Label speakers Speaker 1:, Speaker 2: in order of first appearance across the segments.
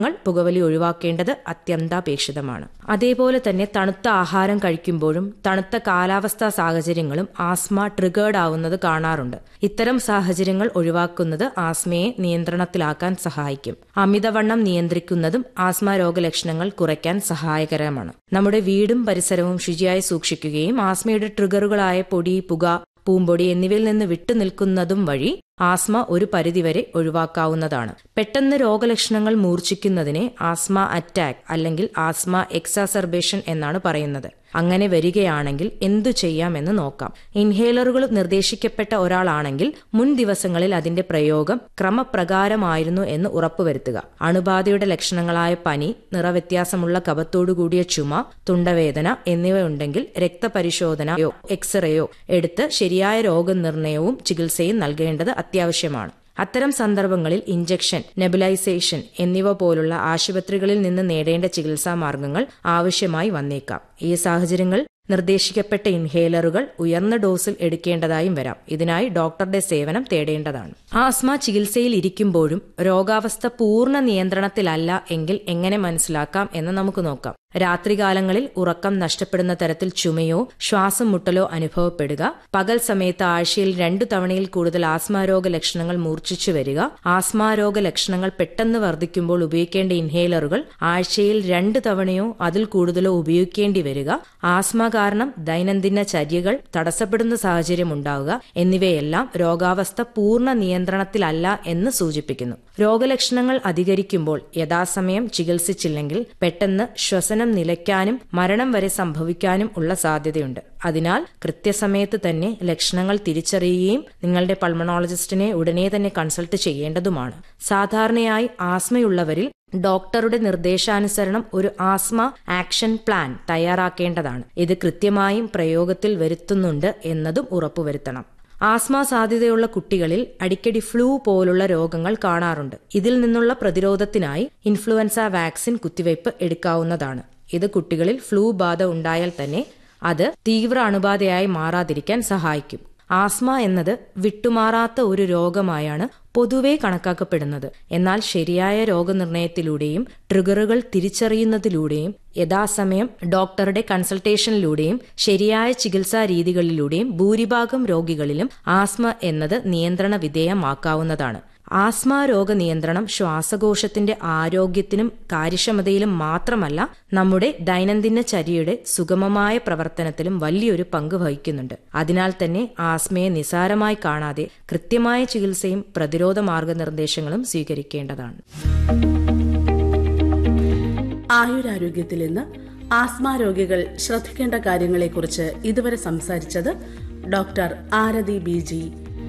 Speaker 1: ങ്ങൾ പുകവലി ഒഴിവാക്കേണ്ടത് അത്യന്താപേക്ഷിതമാണ് അതേപോലെ തന്നെ തണുത്ത ആഹാരം കഴിക്കുമ്പോഴും തണുത്ത കാലാവസ്ഥാ സാഹചര്യങ്ങളും ആസ്മ ട്രിഗേർഡ് ആവുന്നത് കാണാറുണ്ട് ഇത്തരം സാഹചര്യങ്ങൾ ഒഴിവാക്കുന്നത് ആസ്മയെ നിയന്ത്രണത്തിലാക്കാൻ സഹായിക്കും അമിതവണ്ണം നിയന്ത്രിക്കുന്നതും ആസ്മ രോഗലക്ഷണങ്ങൾ കുറയ്ക്കാൻ സഹായകരമാണ് നമ്മുടെ വീടും പരിസരവും ശുചിയായി സൂക്ഷിക്കുകയും ആസ്മയുടെ ട്രിഗറുകളായ പൊടി പുക പൂമ്പൊടി എന്നിവയിൽ നിന്ന് വിട്ടുനിൽക്കുന്നതും വഴി ആസ്മ ഒരു പരിധിവരെ ഒഴിവാക്കാവുന്നതാണ് പെട്ടെന്ന് രോഗലക്ഷണങ്ങൾ മൂർച്ഛിക്കുന്നതിനെ ആസ്മ അറ്റാക്ക് അല്ലെങ്കിൽ ആസ്മ എക്സാസർബേഷൻ എന്നാണ് പറയുന്നത് അങ്ങനെ വരികയാണെങ്കിൽ എന്തു ചെയ്യാമെന്ന് നോക്കാം ഇൻഹേലറുകൾ നിർദ്ദേശിക്കപ്പെട്ട ഒരാളാണെങ്കിൽ മുൻ ദിവസങ്ങളിൽ അതിന്റെ പ്രയോഗം ക്രമപ്രകാരമായിരുന്നു എന്ന് ഉറപ്പുവരുത്തുക അണുബാധയുടെ ലക്ഷണങ്ങളായ പനി നിറവ്യത്യാസമുള്ള കപത്തോടുകൂടിയ ചുമ തുണ്ടവേദന എന്നിവയുണ്ടെങ്കിൽ രക്തപരിശോധനയോ എക്സ്റേയോ എടുത്ത് ശരിയായ രോഗനിർണയവും ചികിത്സയും നൽകേണ്ടത് അത്യാവശ്യമാണ് അത്തരം സന്ദർഭങ്ങളിൽ ഇഞ്ചക്ഷൻ നെബുലൈസേഷൻ എന്നിവ പോലുള്ള ആശുപത്രികളിൽ നിന്ന് നേടേണ്ട ചികിത്സാ മാർഗങ്ങൾ ആവശ്യമായി വന്നേക്കാം ഈ സാഹചര്യങ്ങൾ നിർദ്ദേശിക്കപ്പെട്ട ഇൻഹേലറുകൾ ഉയർന്ന ഡോസിൽ എടുക്കേണ്ടതായും വരാം ഇതിനായി ഡോക്ടറുടെ സേവനം തേടേണ്ടതാണ് ആസ്മ ചികിത്സയിൽ ഇരിക്കുമ്പോഴും രോഗാവസ്ഥ പൂർണ്ണ നിയന്ത്രണത്തിലല്ല എങ്കിൽ എങ്ങനെ മനസ്സിലാക്കാം എന്ന് നമുക്ക് നോക്കാം രാത്രികാലങ്ങളിൽ ഉറക്കം നഷ്ടപ്പെടുന്ന തരത്തിൽ ചുമയോ ശ്വാസം മുട്ടലോ അനുഭവപ്പെടുക പകൽ സമയത്ത് ആഴ്ചയിൽ രണ്ടു തവണയിൽ കൂടുതൽ ആസ്മാരോഗ ലക്ഷണങ്ങൾ മൂർച്ഛിച്ചു വരിക ആസ്മാരോഗ ലക്ഷണങ്ങൾ പെട്ടെന്ന് വർദ്ധിക്കുമ്പോൾ ഉപയോഗിക്കേണ്ട ഇൻഹേലറുകൾ ആഴ്ചയിൽ രണ്ട് തവണയോ അതിൽ കൂടുതലോ ഉപയോഗിക്കേണ്ടി വരിക ആസ്മ കാരണം ദൈനംദിന ചര്യകൾ തടസ്സപ്പെടുന്ന സാഹചര്യം ഉണ്ടാവുക എന്നിവയെല്ലാം രോഗാവസ്ഥ പൂർണ്ണ നിയന്ത്രണത്തിലല്ല എന്ന് സൂചിപ്പിക്കുന്നു രോഗലക്ഷണങ്ങൾ അധികരിക്കുമ്പോൾ യഥാസമയം ചികിത്സിച്ചില്ലെങ്കിൽ പെട്ടെന്ന് ശ്വസനം നിലയ്ക്കാനും മരണം വരെ സംഭവിക്കാനും ഉള്ള സാധ്യതയുണ്ട് അതിനാൽ കൃത്യസമയത്ത് തന്നെ ലക്ഷണങ്ങൾ തിരിച്ചറിയുകയും നിങ്ങളുടെ പൾമണോളജിസ്റ്റിനെ ഉടനെ തന്നെ കൺസൾട്ട് ചെയ്യേണ്ടതുമാണ് സാധാരണയായി ആസ്മയുള്ളവരിൽ ഡോക്ടറുടെ നിർദ്ദേശാനുസരണം ഒരു ആസ്മ ആക്ഷൻ പ്ലാൻ തയ്യാറാക്കേണ്ടതാണ് ഇത് കൃത്യമായും പ്രയോഗത്തിൽ വരുത്തുന്നുണ്ട് എന്നതും ഉറപ്പുവരുത്തണം ആസ്മ സാധ്യതയുള്ള കുട്ടികളിൽ അടിക്കടി ഫ്ലൂ പോലുള്ള രോഗങ്ങൾ കാണാറുണ്ട് ഇതിൽ നിന്നുള്ള പ്രതിരോധത്തിനായി ഇൻഫ്ലുവൻസ വാക്സിൻ കുത്തിവയ്പ് എടുക്കാവുന്നതാണ് ഇത് കുട്ടികളിൽ ഫ്ലൂ ബാധ ഉണ്ടായാൽ തന്നെ അത് തീവ്ര അണുബാധയായി മാറാതിരിക്കാൻ സഹായിക്കും ആസ്മ എന്നത് വിട്ടുമാറാത്ത ഒരു രോഗമായാണ് പൊതുവെ കണക്കാക്കപ്പെടുന്നത് എന്നാൽ ശരിയായ രോഗനിർണയത്തിലൂടെയും ട്രിഗറുകൾ തിരിച്ചറിയുന്നതിലൂടെയും യഥാസമയം ഡോക്ടറുടെ കൺസൾട്ടേഷനിലൂടെയും ശരിയായ ചികിത്സാ രീതികളിലൂടെയും ഭൂരിഭാഗം രോഗികളിലും ആസ്മ എന്നത് നിയന്ത്രണ വിധേയമാക്കാവുന്നതാണ് ആസ്മ രോഗനിയന്ത്രണം ശ്വാസകോശത്തിന്റെ ആരോഗ്യത്തിനും കാര്യക്ഷമതയിലും മാത്രമല്ല നമ്മുടെ ദൈനംദിന ചര്യയുടെ സുഗമമായ പ്രവർത്തനത്തിലും വലിയൊരു പങ്ക് വഹിക്കുന്നുണ്ട് അതിനാൽ തന്നെ ആസ്മയെ നിസാരമായി കാണാതെ കൃത്യമായ ചികിത്സയും പ്രതിരോധ മാർഗനിർദ്ദേശങ്ങളും സ്വീകരിക്കേണ്ടതാണ്
Speaker 2: ആയുരാരോഗ്യത്തിൽ ഇന്ന് ആസ്മ രോഗികൾ ശ്രദ്ധിക്കേണ്ട കാര്യങ്ങളെക്കുറിച്ച് ഇതുവരെ സംസാരിച്ചത് ഡോക്ടർ ആരതി ബി ജി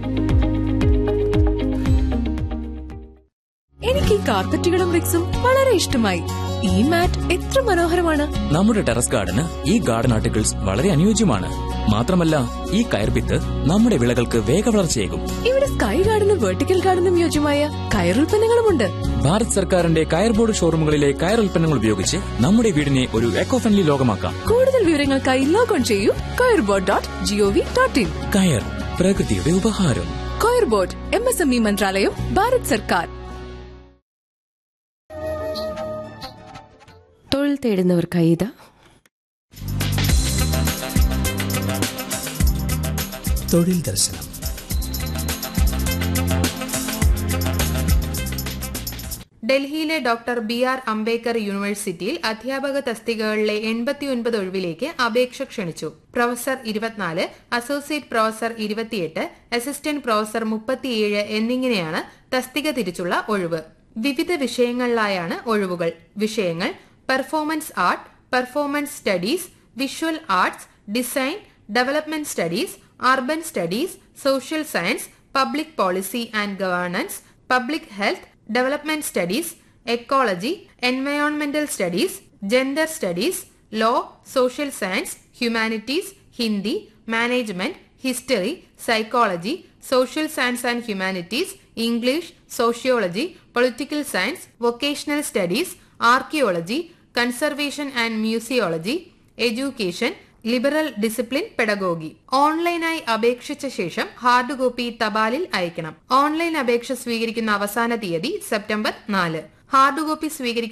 Speaker 3: എനിക്ക് ഈ കാർപ്പറ്റുകളും റിക്സും വളരെ ഇഷ്ടമായി ഈ മാറ്റ് എത്ര മനോഹരമാണ്
Speaker 4: നമ്മുടെ ടെറസ് ഗാർഡന് ഈ ഗാർഡൻ ആർട്ടിക്കിൾസ് വളരെ അനുയോജ്യമാണ് മാത്രമല്ല ഈ കയർപിത്ത് നമ്മുടെ വിളകൾക്ക് വേഗവളർച്ചയേകും
Speaker 3: ഇവിടെ സ്കൈ ഗാർഡനും വെർട്ടിക്കൽ ഗാർഡനും യോജ്യമായ കയറുൽപ്പന്നങ്ങളുമുണ്ട്
Speaker 4: ഭാരത് സർക്കാരിന്റെ കയർ ബോർഡ് ഷോറൂമുകളിലെ കയർ ഉൽപ്പന്നങ്ങൾ ഉപയോഗിച്ച് നമ്മുടെ വീടിനെ ഒരു എക്കോ ഫ്രണ്ട്ലി ലോകമാക്കാം
Speaker 3: കൂടുതൽ വിവരങ്ങൾക്കായി ലോഗോൺ ചെയ്യൂ coirboard dot GOV dot in
Speaker 4: കയർ പ്രകൃതിയുടെ ഉപഹാരം
Speaker 3: Coir Board M S M E മന്ത്രാലയം ഭാരത് സർക്കാർ
Speaker 5: തൊഴിൽ തേടുന്നവർക്കായി ഇതാ
Speaker 6: തൊഴിൽ ദർശനം
Speaker 7: ഡൽഹിയിലെ ഡോക്ടർ ബി ആർ അംബേദ്കർ യൂണിവേഴ്സിറ്റിയിൽ അധ്യാപക തസ്തികകളിലെ എൺപത്തിയൊൻപത് ഒഴിവിലേക്ക് അപേക്ഷ ക്ഷണിച്ചു പ്രൊഫസർ ഇരുപത്തിനാല് അസോസിയേറ്റ് പ്രൊഫസർ ഇരുപത്തിയെട്ട് അസിസ്റ്റന്റ് പ്രൊഫസർ മുപ്പത്തിയേഴ് എന്നിങ്ങനെയാണ് തസ്തിക തിരിച്ചുള്ള ഒഴിവ് വിവിധ വിഷയങ്ങളിലായാണ് ഒഴിവുകൾ വിഷയങ്ങൾ performance art performance studies visual arts design development studies urban studies social science public policy and governance public health development studies ecology എൻവയോൺമെന്റൽ studies gender studies law social science humanities Hindi management history psychology social science and humanities English sociology political science vocational studies archaeology conservation and museology education liberal discipline pedagogy ഓൺലൈനായി അപേക്ഷിച്ച ശേഷം hard copy തപാലിൽ അയക്കണം online അപേക്ഷ സ്വീകരിക്കുന്ന അവസാന തീയതി September നാല് hard copy സ്വീകരിക്കും